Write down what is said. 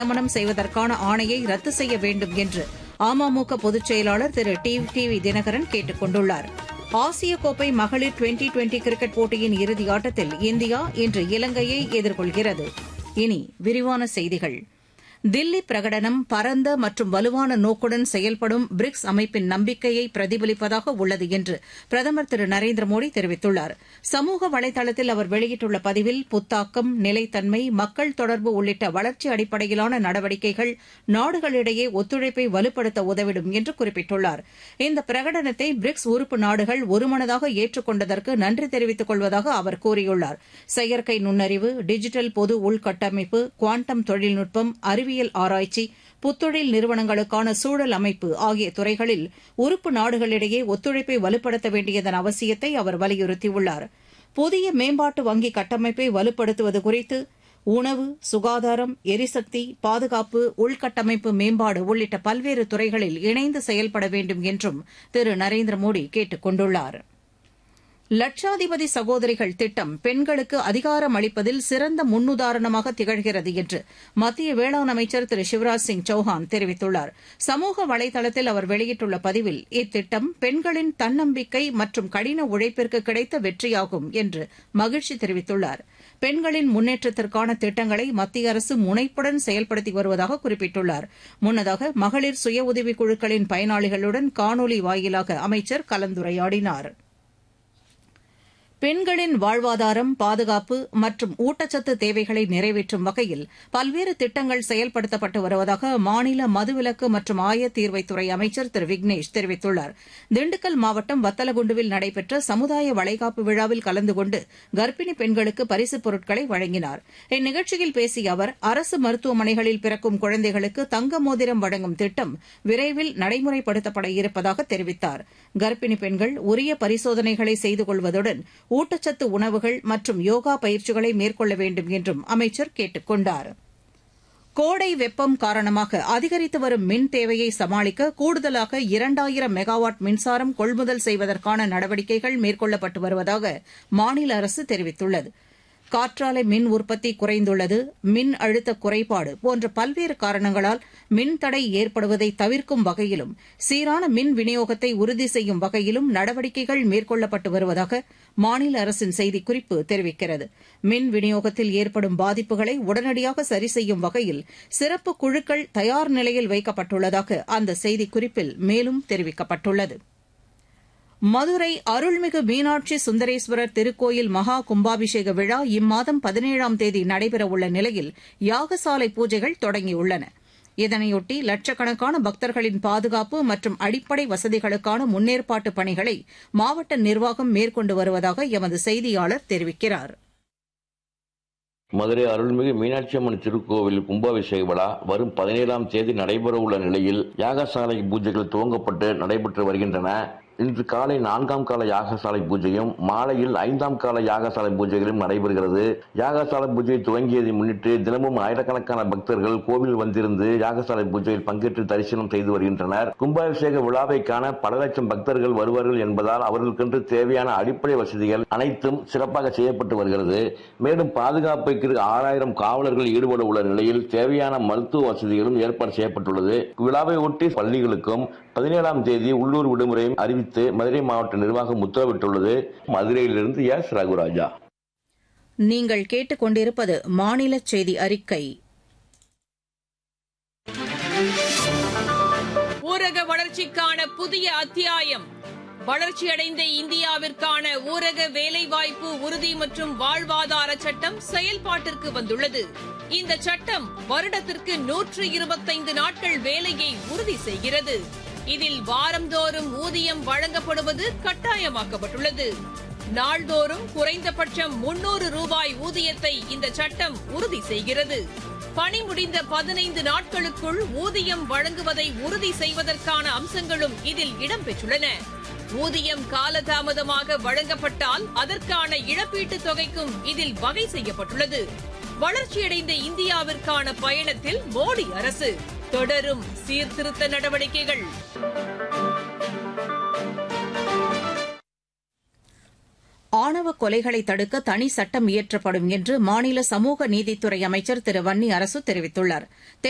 நியமனம் செய்வதற்கான ஆணையை ரத்து செய்ய வேண்டும் என்று அமமுக பொதுச் செயலாளர் திரு டி டிவி தினகரன் கேட்டுக் கொண்டுள்ளார் ஆசிய கோப்பை மகளிர் டுவெண்டி டுவெண்டி கிரிக்கெட் போட்டியின் இறுதி ஆட்டத்தில் இந்தியா இன்று இலங்கையை எதிர்கொள்கிறது இனி விரிவான செய்திகள் தில்லி பிரகடனம் பரந்த மற்றும் வலுவான நோக்குடன் செயல்படும் பிரிக்ஸ் அமைப்பின் நம்பிக்கையை பிரதிபலிப்பதாக உள்ளது என்று பிரதமர் திரு நரேந்திர மோடி தெரிவித்துள்ளார் சமூக வலைதளத்தில் அவர் வெளியிட்டுள்ள பதிவில் புத்தாக்கம் நிலைத்தன்மை மக்கள் தொடர்பு உள்ளிட்ட வளர்ச்சி அடிப்படையிலான நடவடிக்கைகள் நாடுகளிடையே ஒத்துழைப்பை வலுப்படுத்த உதவிடும் என்று குறிப்பிட்டுள்ளார் இந்த பிரகடனத்தை பிரிக்ஸ் உறுப்பு நாடுகள் ஒருமனதாக ஏற்றுக்கொண்டதற்கு நன்றி தெரிவித்துக் கொள்வதாக அவர் கூறியுள்ளார் செயற்கை நுண்ணறிவு டிஜிட்டல் பொது உள்கட்டமைப்பு குவாண்டம் தொழில்நுட்பம் அறிவியல் ஆராய்ச்சி புத்தொழில் நிறுவனங்களுக்கான சூழல் அமைப்பு ஆகிய துறைகளில் உறுப்பு நாடுகளிடையே ஒத்துழைப்பை வலுப்படுத்த வேண்டியதன் அவசியத்தை அவர் வலியுறுத்தியுள்ளார் புதிய மேம்பாட்டு வங்கி கட்டமைப்பை வலுப்படுத்துவது குறித்து உணவு சுகாதாரம் எரிசக்தி பாதுகாப்பு உள்கட்டமைப்பு மேம்பாடு உள்ளிட்ட பல்வேறு துறைகளில் இணைந்து செயல்பட வேண்டும் என்றும் திரு நரேந்திர மோடி கேட்டுக் கொண்டுள்ளாா் லட்சாதிபதி சகோதரிகள் திட்டம் பெண்களுக்கு அதிகாரம் அளிப்பதில் சிறந்த முன்னுதாரணமாக திகழ்கிறது என்று மத்திய வேளாண் அமைச்சர் திரு சிவராஜ் சிங் சௌஹான் தெரிவித்துள்ளார் சமூக வலைதளத்தில் அவர் வெளியிட்டுள்ள பதிவில் இத்திட்டம் பெண்களின் தன்னம்பிக்கை மற்றும் கடின உழைப்பிற்கு கிடைத்த வெற்றியாகும் என்று மகிழ்ச்சி தெரிவித்துள்ளார் பெண்களின் முன்னேற்றத்திற்கான திட்டங்களை மத்திய அரசு முனைப்புடன் செயல்படுத்தி வருவதாக குறிப்பிட்டுள்ளார் முன்னதாக மகளிர் சுய உதவிக் குழுக்களின் பயனாளிகளுடன் காணொலி வாயிலாக அமைச்சர் கலந்துரையாடினாா் பெண்களின் வாழ்வாதாரம் பாதுகாப்பு மற்றும் ஊட்டச்சத்து தேவைகளை நிறைவேற்றும் வகையில் பல்வேறு திட்டங்கள் செயல்படுத்தப்பட்டு வருவதாக மாநில மதுவிலக்கு மற்றும் ஆயத்தீர்வைத்துறை அமைச்சர் திரு விக்னேஷ் தெரிவித்துள்ளார் திண்டுக்கல் மாவட்டம் வத்தலகுண்டுவில் நடைபெற்ற சமுதாய வளைகாப்பு விழாவில் கலந்து கொண்டு கர்ப்பிணி பெண்களுக்கு பரிசுப் பொருட்களை வழங்கினார் இந்நிகழ்ச்சியில் பேசிய அவர் அரசு மருத்துவமனைகளில் பிறக்கும் குழந்தைகளுக்கு தங்க மோதிரம் வழங்கும் திட்டம் விரைவில் நடைமுறைப்படுத்தப்பட இருப்பதாக தெரிவித்தார் கர்ப்பிணி பெண்கள் உரிய பரிசோதனைகளை செய்து கொள்வதுடன் ஊட்டச்சத்து உணவுகள் மற்றும் யோகா பயிற்சிகளை மேற்கொள்ள வேண்டும் என்றும் அமைச்சர் கேட்டுக் கொண்டார் கோடை வெப்பம் காரணமாக அதிகரித்து வரும் மின் தேவையை சமாளிக்க கூடுதலாக இரண்டாயிரம் மெகாவாட் மின்சாரம் கொள்முதல் செய்வதற்கான நடவடிக்கைகள் மேற்கொள்ளப்பட்டு வருவதாக மாநில அரசு தெரிவித்துள்ளது காற்றாலை மின் உற்பத்தி குறைந்துள்ளது மின் அழுத்த குறைபாடு போன்ற பல்வேறு காரணங்களால் மின்தடை ஏற்படுவதை தவிர்க்கும் வகையிலும் சீரான மின் விநியோகத்தை உறுதி செய்யும் வகையிலும் நடவடிக்கைகள் மேற்கொள்ளப்பட்டு வருவதாக மாநில அரசின் செய்திக்குறிப்பு தெரிவிக்கிறது மின் விநியோகத்தில் ஏற்படும் பாதிப்புகளை உடனடியாக சரி செய்யும் வகையில் சிறப்பு குழுக்கள் தயார் நிலையில் வைக்கப்பட்டுள்ளதாக அந்த செய்திக்குறிப்பில் மேலும் தெரிவிக்கப்பட்டுள்ளது மதுரை அருள்மிகு மீனாட்சி சுந்தரேஸ்வரர் திருக்கோயில் மகா கும்பாபிஷேக விழா இம்மாதம் பதினேழாம் தேதி நடைபெறவுள்ள நிலையில் யாகசாலை பூஜைகள் தொடங்கியுள்ளன இதனையொட்டி லட்சக்கணக்கான பக்தர்களின் பாதுகாப்பு மற்றும் அடிப்படை வசதிகளுக்கான முன்னேற்பாட்டு பணிகளை மாவட்ட நிர்வாகம் மேற்கொண்டு வருவதாக எமது செய்தியாளர் தெரிவிக்கிறார் மதுரை அருள்மிகு மீனாட்சி அம்மன் திருக்கோவில் கும்பாபிஷேக விழா வரும் பதினேழாம் தேதி நடைபெறவுள்ள நிலையில் யாகசாலை பூஜைகள் துவங்கப்பட்டு நடைபெற்று வருகின்றன இன்று காலை நான்காம் கால யாகசாலை பூஜையும் மாலையில் ஐந்தாம் கால யாகசாலை பூஜைகளும் நடைபெறுகிறது யாகசாலை பூஜை துவங்கியதை முன்னிட்டு தினமும் ஆயிரக்கணக்கான பக்தர்கள் கோவில் வந்திருந்து யாகசாலை பூஜையில் பங்கேற்று தரிசனம் செய்து வருகின்றனர் கும்பாபிஷேக விழாவை காண பல லட்சம் பக்தர்கள் வருவார்கள் என்பதால் அவர்களுக்கென்று தேவையான அடிப்படை வசதிகள் அனைத்தும் சிறப்பாக செய்யப்பட்டு வருகிறது மேலும் பாதுகாப்புக்கு ஆறாயிரம் காவலர்கள் ஈடுபட உள்ள நிலையில் தேவையான மருத்துவ வசதிகளும் ஏற்பாடு செய்யப்பட்டுள்ளது விழாவை ஒட்டி பள்ளிகளுக்கும் பதினேழாம் தேதி உள்ளூர் விடுமுறையும் அறிவித்து மதுரை மாவட்ட நிர்வாகம் உத்தரவிட்டுள்ளது மதுரையிலிருந்து எஸ் ரகுராஜா நீங்கள் கேட்டுக்கொண்டிருப்பது மாநில செய்தி அறிக்கை ஊரக வளர்ச்சிக்கான புதிய அத்தியாயம் வளர்ச்சியடைந்த இந்தியாவிற்கான ஊரக வேலைவாய்ப்பு உறுதி மற்றும் வாழ்வாதார சட்டம் செயல்பாட்டிற்கு வந்துள்ளது இந்த சட்டம் வருடத்திற்கு நூற்று இருபத்தைந்து நாட்கள் வேலையை உறுதி செய்கிறது இதில் வாரந்தோறும் ஊதியம் வழங்கப்படுவது கட்டாயமாக்கப்பட்டுள்ளது நாள்தோறும் குறைந்தபட்சம் முன்னூறு ரூபாய் ஊதியத்தை இந்த சட்டம் உறுதி செய்கிறது பணி முடிந்த பதினைந்து நாட்களுக்குள் ஊதியம் வழங்குவதை உறுதி செய்வதற்கான அம்சங்களும் இதில் இடம்பெற்றுள்ளன ஊதியம் காலதாமதமாக வழங்கப்பட்டால் அதற்கான இழப்பீட்டுத் தொகைக்கும் இதில் வகை செய்யப்பட்டுள்ளது வளர்ச்சியடைந்த இந்தியாவிற்கான பயணத்தில் மோடி அரசு தொடரும் சீர்திருத்த நடவடிக்கைகள் ஆணவ கொலைகளை தடுக்க தனி சட்டம் இயற்றப்படும் என்று மாநில சமூக நீதித்துறை அமைச்சர் திரு வன்னி அரசு தெரிவித்துள்ளார்